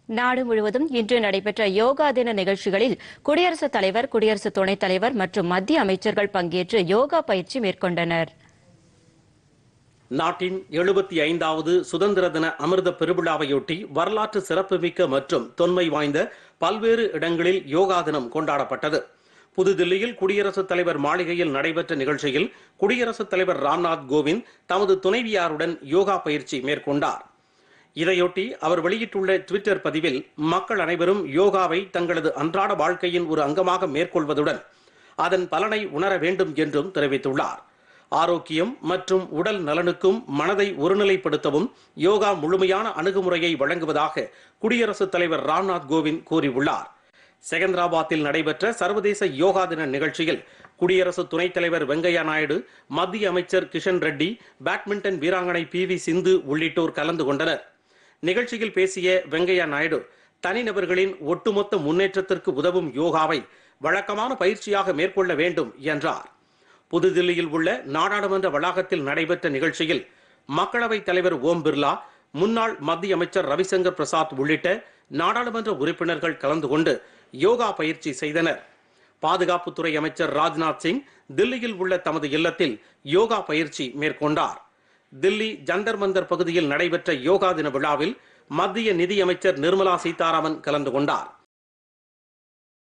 நாடு முழுவதும் இன்று நடைபெற்ற யோகா தின நிகழ்ச்சிகளில் குடியரசுத் தலைவர் குடியரசு துணைத் தலைவர் மற்றும் மத்திய அமைச்சர்கள் பங்கேற்று யோகா பயிற்சி மேற்கொண்டனர் நாட்டின் எழுபத்தி ஐந்தாவது சுதந்திர தின அமிர்த பெருவிழாவையொட்டி வரலாற்று சிறப்புமிக்க மற்றும் தொன்மை வாய்ந்த பல்வேறு இடங்களில் யோகா தினம் கொண்டாடப்பட்டது புதுதில்லியில் குடியரசுத் தலைவர் மாளிகையில் நடைபெற்ற நிகழ்ச்சியில் குடியரசுத் தலைவர் ராம்நாத் கோவிந்த் தமது துணைவியாருடன் யோகா பயிற்சி மேற்கொண்டார் இதையொட்டி அவர் வெளியிட்டுள்ள ட்விட்டர் பதிவில் மக்கள் அனைவரும் யோகாவை தங்களது அன்றாட வாழ்க்கையின் ஒரு அங்கமாக மேற்கொள்வதுடன் அதன் பலனை உணர வேண்டும் என்றும் தெரிவித்துள்ளார் ஆரோக்கியம் மற்றும் உடல் நலனுக்கும் மனதை ஒருநிலைப்படுத்தவும் யோகா முழுமையான அணுகுமுறையை வழங்குவதாக குடியரசுத் தலைவர் ராம்நாத் கோவிந்த் கூறியுள்ளார் செகந்திராபாத்தில் நடைபெற்ற சர்வதேச யோகா தின நிகழ்ச்சியில் குடியரசு துணைத் தலைவர் வெங்கையா நாயுடு மத்திய அமைச்சர் கிஷன் ரெட்டி பேட்மிண்டன் வீராங்கனை பி வி சிந்து உள்ளிட்டோர் கலந்து கொண்டனர் நிகழ்ச்சியில் பேசிய வெங்கையா நாயுடு தனிநபர்களின் ஒட்டுமொத்த முன்னேற்றத்திற்கு உதவும் யோகாவை வழக்கமான பயிற்சியாக மேற்கொள்ள வேண்டும் என்றார் புதுதில்லியில் உள்ள நாடாளுமன்ற வளாகத்தில் நடைபெற்ற நிகழ்ச்சியில் மக்களவைத் தலைவர் ஓம் பிர்லா முன்னாள் மத்திய அமைச்சர் ரவிசங்கர் பிரசாத் உள்ளிட்ட நாடாளுமன்ற உறுப்பினர்கள் கலந்து கொண்டு யோகா பயிற்சி செய்தனர் பாதுகாப்புத்துறை அமைச்சர் ராஜ்நாத் சிங் தில்லியில் உள்ள தமது இல்லத்தில் யோகா பயிற்சி மேற்கொண்டார் தில்லி ஜந்தர் மந்தர் பகுதியில் நடைபெற்ற யோகா தின விழாவில் மத்திய நிதியமைச்சர் நிர்மலா சீதாராமன் கலந்து கொண்டார்